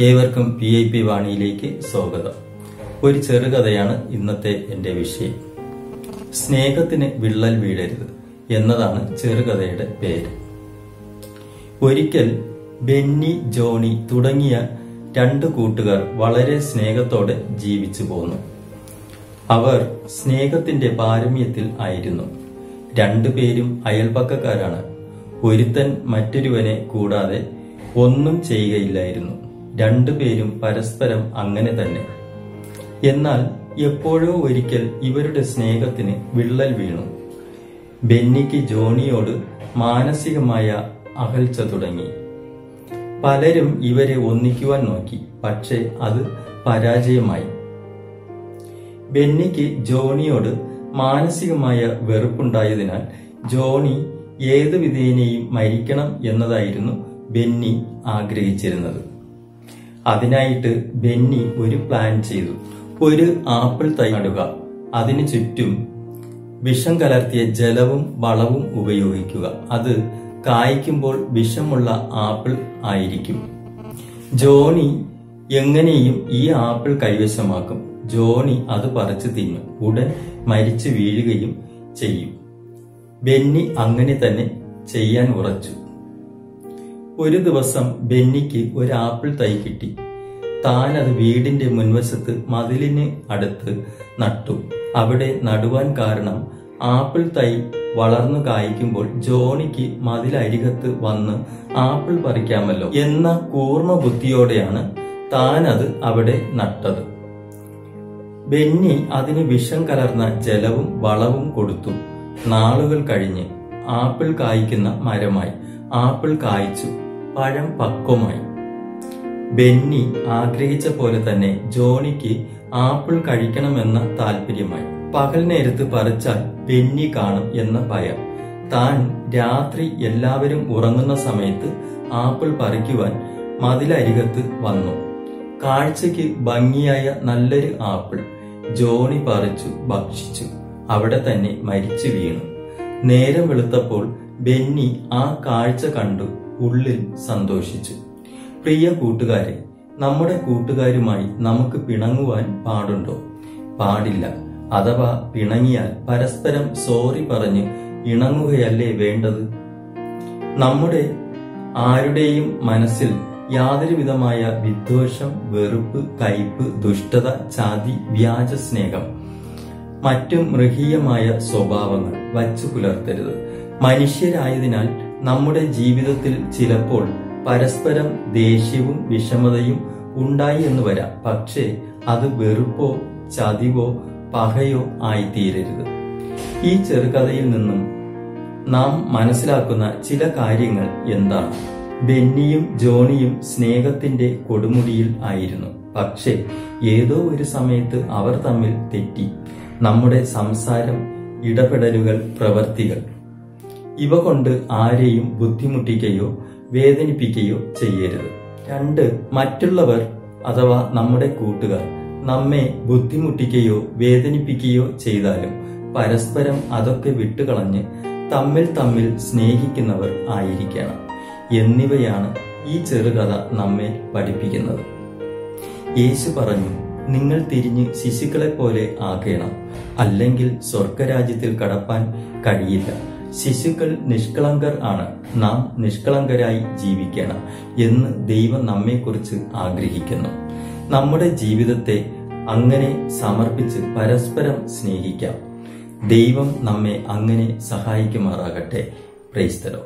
ഏവർക്കും P I P വാണിയിലേക്ക് സ്വാഗതം ഒരു ചെറുകഥയാണ് ഇന്നത്തെ എന്റെ വിഷയം സ്നേഹത്തിന് വിള്ളൽ വീഴരുത് എന്നതാണ് ചെറുകഥയുടെ പേര് ഒരിക്കൽ ബെന്നി ജോണി തുടങ്ങിയ രണ്ട് കൂട്ടുകാർ വളരെ സ്നേഹത്തോടെ ജീവിച്ചു പോന്നു അവർ സ്നേഹത്തിന്റെ പാരമ്യത്തിൽ ആയിരുന്നു രണ്ടുപേരും അയൽപക്കക്കാരാണ് ഒരുത്തൻ മറ്റൊരുവനെ കൂടാതെ ഒന്നും ചെയ്യുകയില്ലായിരുന്നു രണ്ടുപേരും പരസ്പരം അങ്ങനെ തന്നെ എന്നാൽ എപ്പോഴോ ഒരിക്കൽ ഇവരുടെ സ്നേഹത്തിന് വിള്ളൽ വീണു ബെന്നിക്ക് ജോണിയോട് മാനസികമായ അകൽച്ച തുടങ്ങി പലരും ഇവരെ ഒന്നിക്കുവാൻ നോക്കി പക്ഷേ അത് പരാജയമായി ബെന്നിക്ക് ജോണിയോട് മാനസികമായ വെറുപ്പുണ്ടായതിനാൽ ജോണി ഏതു വിധേനയും മരിക്കണം എന്നതായിരുന്നു ബെന്നി ആഗ്രഹിച്ചിരുന്നത് അതിനായിട്ട് ബെന്നി ഒരു പ്ലാൻ ചെയ്തു ഒരു ആപ്പിൾ തൈ നടുക അതിനു ചുറ്റും വിഷം കലർത്തിയ ജലവും വളവും ഉപയോഗിക്കുക അത് കായ്ക്കുമ്പോൾ വിഷമുള്ള ആപ്പിൾ ആയിരിക്കും ജോണി എങ്ങനെയും ഈ ആപ്പിൾ കൈവശമാക്കും ജോണി അത് പറിച്ചു തിന്നും ഉടൻ മരിച്ചു വീഴുകയും ചെയ്യും ബെന്നി അങ്ങനെ തന്നെ ചെയ്യാൻ ഉറച്ചു ഒരു ദിവസം ബെന്നിക്ക് ഒരു ആപ്പിൾ തൈ കിട്ടി താൻ അത് വീടിന്റെ മുൻവശത്ത് മതിലിന് അടുത്ത് നട്ടു അവിടെ നടുവാൻ കാരണം ആപ്പിൾ തൈ വളർന്നു കായ്ക്കുമ്പോൾ ജോണിക്ക് മതിലരികത്ത് വന്ന് ആപ്പിൾ പറിക്കാമല്ലോ എന്ന കൂർമ്മ ബുദ്ധിയോടെയാണ് താൻ അത് അവിടെ നട്ടത് ബെന്നി അതിന് വിഷം കലർന്ന ജലവും വളവും കൊടുത്തു നാളുകൾ കഴിഞ്ഞ് ആപ്പിൾ കായ്ക്കുന്ന മരമായി ആപ്പിൾ കായ്ച്ചു പഴം പക്വമായി ബെന്നി ആഗ്രഹിച്ച പോലെ തന്നെ ജോണിക്ക് ആപ്പിൾ കഴിക്കണമെന്ന താല്പര്യമായി പകൽ നേരത്ത് പറിച്ചാൽ ബെന്നി കാണും എന്ന ഭയം താൻ രാത്രി എല്ലാവരും ഉറങ്ങുന്ന സമയത്ത് ആപ്പിൾ പറിക്കുവാൻ മതിലരികത്ത് വന്നു കാഴ്ചയ്ക്ക് ഭംഗിയായ നല്ലൊരു ആപ്പിൾ ജോണി പറിച്ചു ഭക്ഷിച്ചു അവിടെ തന്നെ മരിച്ചു വീണു നേരം വെളുത്തപ്പോൾ ബെന്നി ആ കാഴ്ച കണ്ടു ഉള്ളിൽ സന്തോഷിച്ചു പ്രിയ കൂട്ടുകാരെ നമ്മുടെ കൂട്ടുകാരുമായി നമുക്ക് പിണങ്ങുവാൻ പാടുണ്ടോ പാടില്ല അഥവാ പിണങ്ങിയാൽ പരസ്പരം സോറി പറഞ്ഞ് ഇണങ്ങുകയല്ലേ വേണ്ടത് നമ്മുടെ ആരുടെയും മനസ്സിൽ യാതൊരു വിധമായ വിദ്വേഷം വെറുപ്പ് കയ്പ് ദുഷ്ടത ചാതി വ്യാജ സ്നേഹം മറ്റു മൃഗീയമായ സ്വഭാവങ്ങൾ വച്ചു പുലർത്തരുത് മനുഷ്യരായതിനാൽ നമ്മുടെ ജീവിതത്തിൽ ചിലപ്പോൾ പരസ്പരം ദേഷ്യവും വിഷമതയും ഉണ്ടായി എന്ന് വരാം പക്ഷേ അത് വെറുപ്പോ ചതിവോ പകയോ ആയിത്തീരരുത് ഈ ചെറുകഥയിൽ നിന്നും നാം മനസ്സിലാക്കുന്ന ചില കാര്യങ്ങൾ എന്താണ് ബെന്നിയും ജോണിയും സ്നേഹത്തിന്റെ കൊടുമുടിയിൽ ആയിരുന്നു പക്ഷേ ഏതോ ഒരു സമയത്ത് അവർ തമ്മിൽ തെറ്റി നമ്മുടെ സംസാരം ഇടപെടലുകൾ പ്രവർത്തികൾ ഇവ കൊണ്ട് ആരെയും ബുദ്ധിമുട്ടിക്കുകയോ വേദനിപ്പിക്കുകയോ ചെയ്യരുത് രണ്ട് മറ്റുള്ളവർ അഥവാ നമ്മുടെ കൂട്ടുകാർ നമ്മെ ബുദ്ധിമുട്ടിക്കുകയോ വേദനിപ്പിക്കുകയോ ചെയ്താലും പരസ്പരം അതൊക്കെ വിട്ടുകളഞ്ഞ് തമ്മിൽ തമ്മിൽ സ്നേഹിക്കുന്നവർ ആയിരിക്കണം എന്നിവയാണ് ഈ ചെറുകഥ നമ്മെ പഠിപ്പിക്കുന്നത് യേശു പറഞ്ഞു നിങ്ങൾ തിരിഞ്ഞ് ശിശുക്കളെ പോലെ ആകണം അല്ലെങ്കിൽ സ്വർഗരാജ്യത്തിൽ കടപ്പാൻ കഴിയില്ല ശിശുക്കൾ നിഷ്കളങ്കർ ആണ് നാം നിഷ്കളങ്കരായി ജീവിക്കണം എന്ന് ദൈവം നമ്മെക്കുറിച്ച് ആഗ്രഹിക്കുന്നു നമ്മുടെ ജീവിതത്തെ അങ്ങനെ സമർപ്പിച്ച് പരസ്പരം സ്നേഹിക്കാം ദൈവം നമ്മെ അങ്ങനെ സഹായിക്കുമാറാകട്ടെ പ്രൈസ്തലോ